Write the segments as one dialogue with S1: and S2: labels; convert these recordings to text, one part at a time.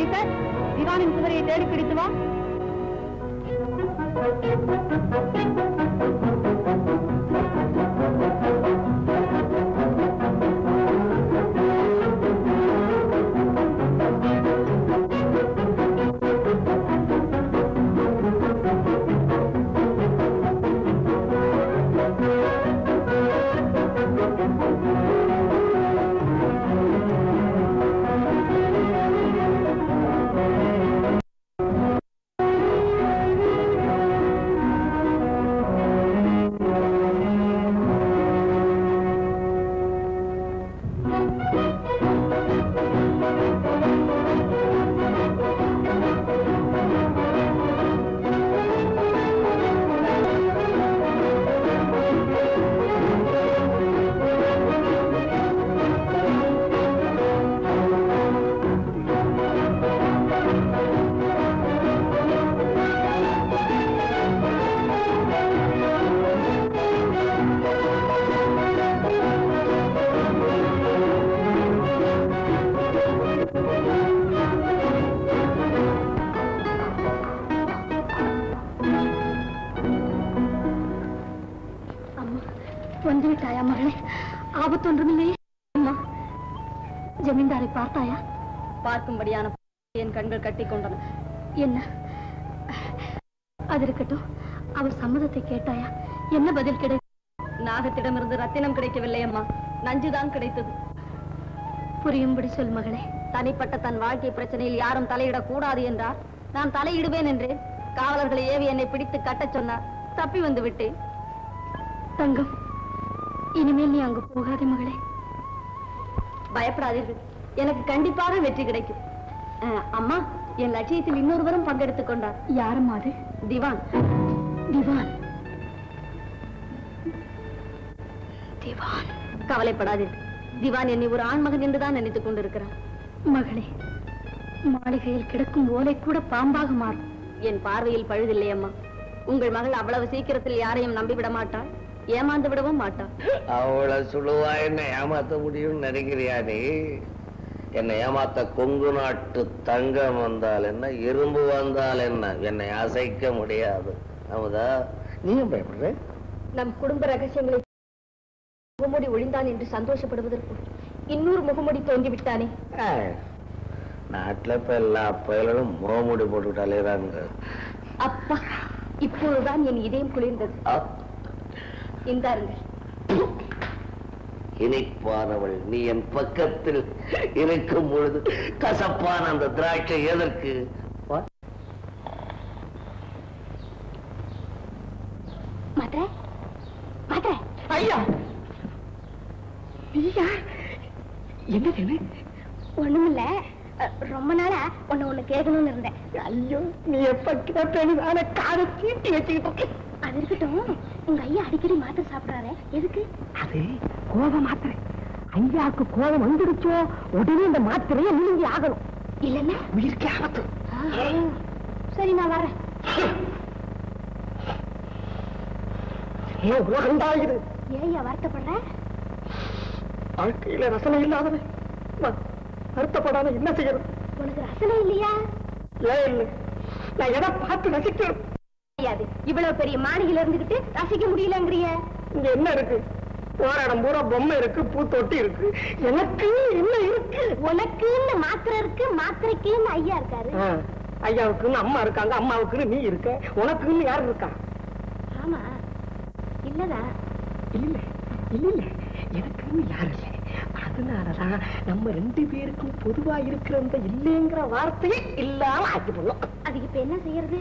S1: Officer திவானின் குதிரையை தேடி பிடித்து வா
S2: அம்மா வந்து விட்டாயா மகளே ஆபத்து ஒன்றுமில்லையே அம்மா ஜமீன்தாரை பார்த்தாயா
S1: பார்க்கும்படியான என் கண்கள் கட்டி கொண்டன
S2: என்ன அது இருக்கட்டும் அவர் சம்மதத்தை கேட்டாயா என்ன பதில் கிடை
S1: நாகத்திடமிருந்து ரத்தினம் கிடைக்கவில்லை அம்மா நஞ்சுதான் கிடைத்தது
S2: புரியும்படி சொல் மகளே
S1: தனிப்பட்ட தன் வாழ்க்கை பிரச்சனையில் யாரும் தலையிடக் கூடாது என்றார் நான் தலையிடுவேன் என்றேன் காவலர்களை ஏவி என்னை பிடித்து கட்டச் சொன்னார் தப்பி வந்து விட்டேன்
S2: தங்கம் இனிமேல் நீ அங்கு போகாதே மகளே
S1: பயப்படாதீர்கள் எனக்கு கண்டிப்பாக வெற்றி கிடைக்கும் அஹ், அம்மா என் லட்சியத்தில் இன்னொருவரும் பங்கெடுத்துக் கொண்டார்
S2: யாரும் அது
S1: திவான்
S2: திவான் திவான்
S1: கவலைப்படாதீர்கள் திவான் என்னை ஒரு ஆண்மகன் என்றுதான் நினைத்துக் கொண்டிருக்கிறார்
S2: மகளே மாளிகையில் கிடக்கும் ஓலை கூட பாம்பாக மாறும்
S1: என் பார்வையில் பழுதில்லை அம்மா உங்கள் மகள் அவ்வளவு சீக்கிரத்தில் யாரையும் நம்பிவிட மாட்டாள் ஏமாந்து விடவும் மாட்டாள்
S3: அவ்வளவு சுழுவா என்ன ஏமாத்த முடியும்னு நினைக்கிறியா நீ என்னை ஏமாத்த கொங்கு நாட்டு தங்கம் வந்தால் என்ன இரும்பு வந்தால் என்ன என்னை அசைக்க முடியாது அமுதா நீயும் பயப்படுற
S1: நம் குடும்ப ரகசியங்களை முகமூடி ஒழிந்தான் என்று சந்தோஷப்படுவதற்குள் இன்னொரு முகமூடி தோன்றிவிட்டானே
S3: ஏய், நாட்டுல இப்ப எல்லா பயலும் முகமூடி போட்டுக்கிட்டு அலையறாங்க
S1: அப்பா இப்பொழுதுதான் என் இதயம் குளிர்ந்தது இந்தாருங்கள்
S3: இனிப்பானவள் நீ என் பக்கத்தில் இருக்கும் பொழுது கசப்பான அந்த திராட்சை எதற்கு வா.
S2: மாத்திர மாத்திர
S4: ஐயா ஐயா என்ன என்ன
S2: ஒண்ணுமில்ல அஹ், ரொம்ப நாளா ஒண்ணு ஒண்ணு கேட்கணும்னு இருந்தேன்
S4: ஐயோ நீ எப்ப கேட்டேன்னு நானே காதை தீட்டி வச்சுக்கிட்டு இருக்கேன்.
S2: அது இருக்கட்டும் உங்க ஐயா அடிக்கடி மாத்திரை சாப்பிடுறாரு எதுக்கு
S4: அது கோபம் மாத்திரை ஐயாவுக்கு கோபம் வந்துடுச்சோ உடனே இந்த மாத்திரையை நீங்கி ஆகணும்
S2: இல்லன்னா
S4: உயிருக்கு ஆபத்து
S2: சரி நான் வரேன்
S4: ஏன் உலகண்டாயுது
S2: ஏய்யா வருத்தப்படுற
S4: வாழ்க்கையில ரசனை இல்லாதவன் வ- வருத்தப்படாம என்ன செய்யறது
S2: உனக்கு ரசனை இல்லையா
S4: ஏன் இல்லை நான் எதை பார்த்து ரசிக்கணும்
S2: முடியாது இவ்வளவு பெரிய மாளிகையில இருந்துகிட்டு ரசிக்க முடியலங்கிறிய
S4: இங்க என்ன இருக்கு போற இடம் பூரா பொம்மை இருக்கு பூத்தொட்டி இருக்கு எனக்கு என்ன இருக்கு
S2: உனக்குன்னு மாத்திரை இருக்கு மாத்திரைக்குன்னு ஐயா இருக்காரு
S4: ஆ, ஐயாவுக்குன்னு அம்மா இருக்காங்க அம்மாவுக்குன்னு நீ இருக்க உனக்குன்னு யார் இருக்கா
S2: ஆமா இல்லதான்
S4: இல்ல இல்ல இல்ல எனக்குன்னு யாரும் இல்லை அதனாலதான் நம்ம ரெண்டு பேருக்கும் பொதுவா இருக்கிற அந்த இல்லைங்கிற வார்த்தையை இல்லாம ஆக்கி போடலாம்
S2: அதுக்கு இப்ப என்ன செய்யறது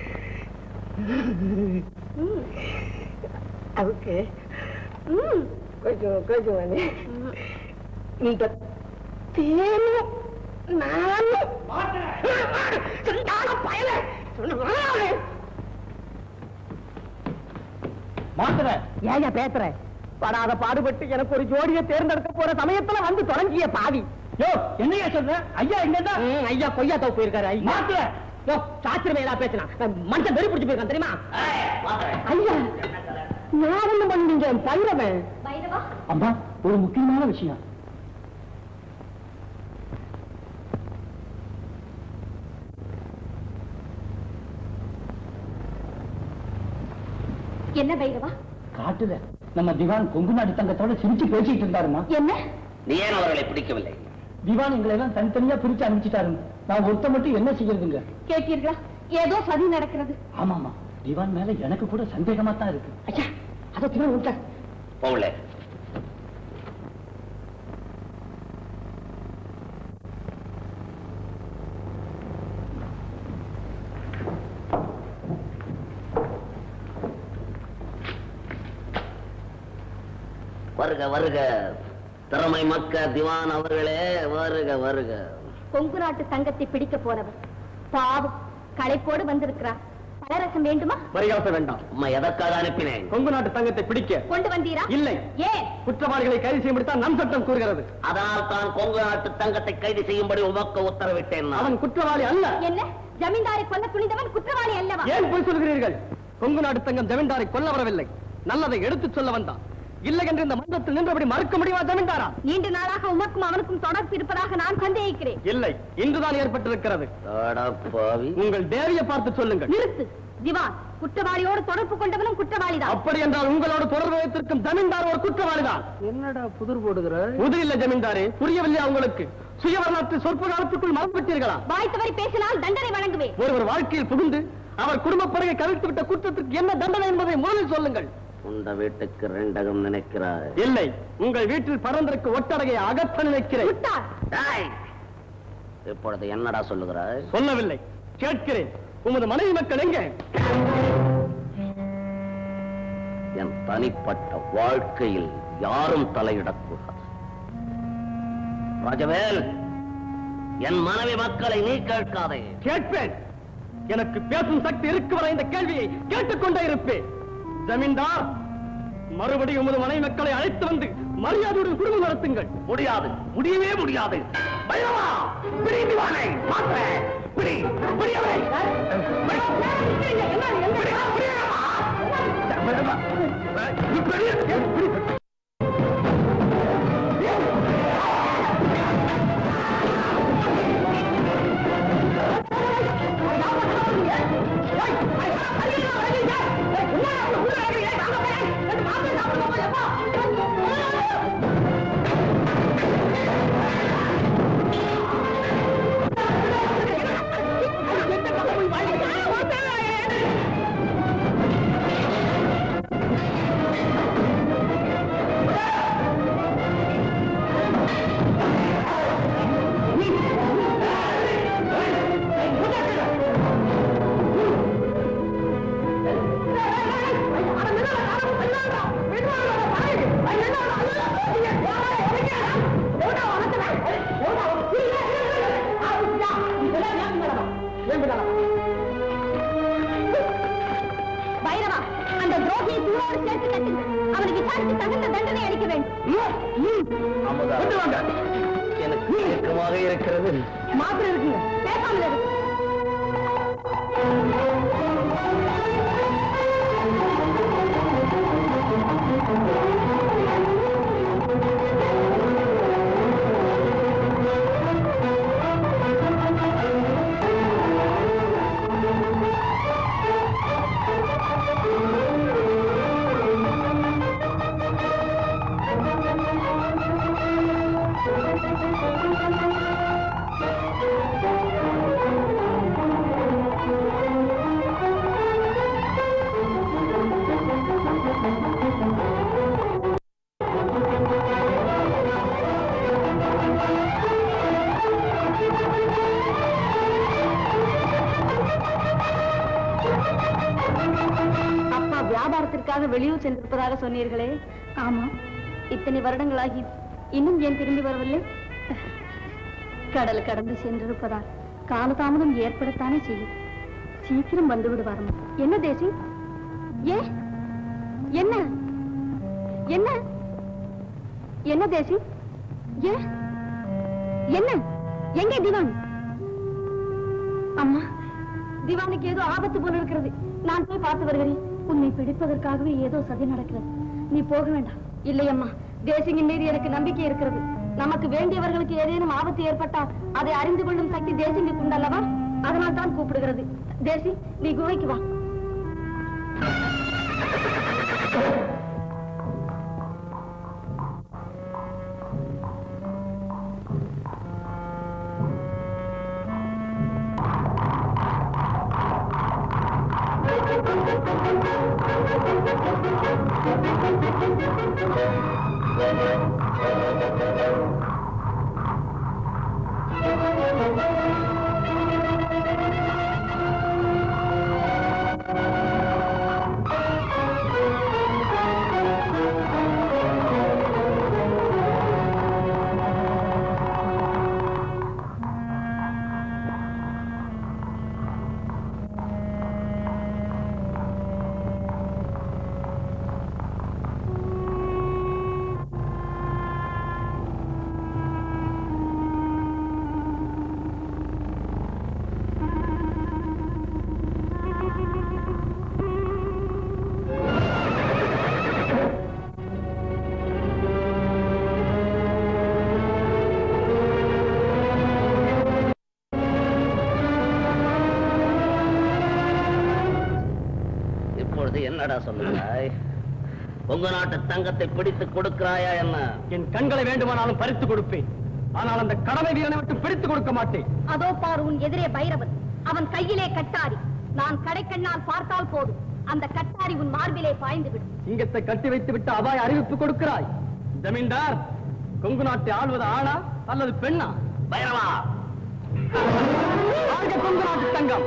S2: ம்,
S4: அதுக்கு
S2: ம்,
S4: கொஞ்சம் கொஞ்சம் வந்து இந்த தேனும் நானும் சரியான பயல
S5: மாத்திர
S4: ஏயா பேசுற படாத பாடுபட்டு எனக்கு ஒரு ஜோடியை தேர்ந்தெடுக்க போற சமயத்துல வந்து தொடங்கிய பாவி
S5: யோ என்னையா சொல்ற ஐயா எங்கடா
S4: ம், ஐயா கொய்யா தோப்பு போயிருக்காரு ஐயா
S5: மாத்திர
S4: யோ சாத்திரமே ஏதா பேசலாம் மனுஷன் வெறி பிடிச்சு போயிருக்கான் தெரியுமா ஐயா நான் ஒண்ணு பண்ணீங்க பயிரவன்
S2: பைரவா
S5: அம்மா ஒரு முக்கியமான விஷயம்
S2: என்ன பைரவா
S5: காட்டுல நம்ம திவான் கொங்கு நாட்டு தங்கத்தோட சிரிச்சு பேசிட்டு இருந்தாருமா
S2: என்ன
S3: நீ ஏன் அவர்களை பிடிக்கவில்லை
S5: திவான் எங்களை எல்லாம் தனித்தனியா பிரிச்சு அனுப்பிச்சிட்டாருங்க நான் ஒருத்த மட்டும் என்ன செய்யறதுங்க
S2: கேட்டீர்களா ஏதோ சதி நடக்கிறது
S5: ஆமாமா திவான் மேல எனக்கு கூட சந்தேகமா தான் இருக்கு
S4: ஐயா அதை தினம் விட்டார்
S3: போகல வருக வருக திறமை மக்க திவான் அவர்களே வருக வருக
S2: கொங்கு நாட்டு தங்கத்தை பிடிக்க போனவர் பாவம் களைப்போடு வந்திருக்கிறார் பலரசம் வேண்டுமா
S5: பரிகாசம் வேண்டாம்
S3: அம்மா எதற்காக அனுப்பினேன்
S5: கொங்கு நாட்டு தங்கத்தை பிடிக்க
S2: கொண்டு வந்தீரா
S5: இல்லை
S2: ஏன்
S5: குற்றவாளிகளை கைது செய்யும்படித்தான் நம் சட்டம் கூறுகிறது
S3: அதனால் தான் கொங்கு நாட்டு தங்கத்தை கைது செய்யும்படி உமக்கு உத்தரவிட்டேன் நான்.
S5: அவன் குற்றவாளி அல்ல
S2: என்ன ஜமீன்தாரை கொல்ல துணிந்தவன் குற்றவாளி அல்லவா
S5: ஏன் போய் சொல்கிறீர்கள் கொங்கு நாட்டு தங்கம் ஜமீன்தாரை கொல்ல வரவில்லை நல்லதை எடுத்துச் சொல்ல வந்தான் இல்லை என்று இந்த மன்றத்தில் நின்றபடி மறுக்க முடியுமா ஜமீன்தாரா
S2: நீண்ட நாளாக உமக்கும் அவனுக்கும் தொடர்பு இருப்பதாக நான் சந்தேகிக்கிறேன்
S5: இல்லை இன்றுதான் ஏற்பட்டிருக்கிறது
S3: அடப்பாவி.
S5: உங்கள் தேவியை பார்த்து சொல்லுங்கள்
S2: நிறுத்து திவான் குற்றவாளியோடு தொடர்பு கொண்டவனும் குற்றவாளிதான்
S5: அப்படி என்றால் உங்களோடு தொடர்பு வைத்திருக்கும் ஜமீன்தார் ஒரு குற்றவாளிதான்
S4: என்னடா புதிர் போடுகிற
S5: புது இல்ல ஜமீன்தாரே புரியவில்லையா உங்களுக்கு சுய வரலாற்று சொற்ப காலத்துக்குள் மறந்து விட்டீர்களா
S2: வாய் தவறி பேசினால் தண்டனை வழங்குவேன்
S5: ஒருவர் வாழ்க்கையில் புகுந்து அவர் குடும்ப பிறகு கவிழ்த்து விட்ட குற்றத்திற்கு என்ன தண்டனை என்பதை முதலில் சொல்லுங்கள்
S3: உண்ட வீட்டுக்கு ரெண்டகம் நினைக்கிறாய்
S5: இல்லை உங்கள் வீட்டில் பறந்திருக்க ஒட்டடகையை அகற்ற நினைக்கிறேன்
S2: விட்டார்
S3: டேய், இப்பொழுது என்னடா சொல்லுகிறாய்
S5: சொல்லவில்லை கேட்கிறேன் உமது மனைவி மக்கள் எங்கே
S3: என் தனிப்பட்ட வாழ்க்கையில் யாரும் தலையிடக்கூடாது ராஜவேல் என் மனைவி மக்களை நீ கேட்காதே
S5: கேட்பேன் எனக்கு பேசும் சக்தி இருக்கு வரை இந்த கேள்வியை கேட்டுக்கொண்டே இருப்பேன் ஜமீன்தார் மறுபடியும் உமது மனைவி மக்களை அழைத்து வந்து மரியாதையுடன் குடும்பம் நடத்துங்கள்
S3: முடியாது முடியவே முடியாது பைரவா, பிடி திவானை, மாற்ற, பிடி, பிடியவனை. பிடி, பிடி, பிடியவா. பைரவா, பிடி, பிடி.
S2: பைரவா அந்த துரோகியை தூரோடு சேர்த்து கட்டுங்கள் அவனை விசாரித்து தகுந்த தண்டனை அளிக்க வேண்டும்
S3: அமுதா, எனக்கு இயக்கமாக இருக்கிறது
S2: மாத்திரம் இருக்குங்க பேசாமல் இருக்கு அப்பா வியாபாரத்திற்காக வெளியூர் சென்றிருப்பதாக சொன்னீர்களே ஆமா இத்தனை வருடங்களாகி இன்னும் ஏன் திரும்பி வரவில்லை கடல் கடந்து சென்றிருப்பதால் காலதாமதம் ஏற்படத்தானே செய்யும் சீக்கிரம் வந்து விடுவார் என்ன தேசி ஏ என்ன என்ன என்ன தேசி ஏ என்ன எங்கே திவான் அம்மா திவானுக்கு ஏதோ ஆபத்து போல இருக்கிறது நான் போய் பார்த்து வருகிறேன் உன்னை பிடிப்பதற்காகவே ஏதோ சதி நடக்கிறது நீ போக வேண்டாம் இல்லையம்மா தேசிங்கின் மீது எனக்கு நம்பிக்கை இருக்கிறது நமக்கு வேண்டியவர்களுக்கு ஏதேனும் ஆபத்து ஏற்பட்டால் அதை அறிந்து கொள்ளும் சக்தி தேசிங்குக்கு உண்டல்லவா அதனால் தான் கூப்பிடுகிறது தேசி நீ குகைக்கு வா
S3: இப்பொழுது என்னடா சொல்லுகிறாய் உங்க நாட்டு தங்கத்தை பிடித்து கொடுக்கிறாயா என்ன
S5: என் கண்களை வேண்டுமானாலும் பறித்து கொடுப்பேன் ஆனால் அந்த கடமை வீரனை விட்டு பிடித்து கொடுக்க மாட்டேன்
S1: அதோ பார் உன் எதிரே பைரவன் அவன் கையிலே கட்டாரி நான் கடைக்கண்ணால் பார்த்தால் போதும் அந்த கட்டாரி உன் மார்பிலே பாய்ந்து விடும்
S5: சிங்கத்தை கட்டி வைத்து விட்டு அபாய அறிவிப்பு கொடுக்கிறாய் ஜமீன்தார் கொங்கு நாட்டை ஆள்வது ஆணா அல்லது பெண்ணா
S3: பைரவா
S5: வாழ்க கொங்கு நாட்டு தங்கம்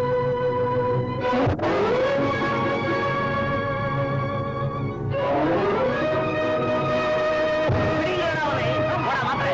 S3: பிடிங்கடா அவனை. போடா, மாப்பிள்ளை.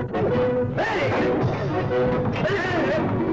S3: ஏய்!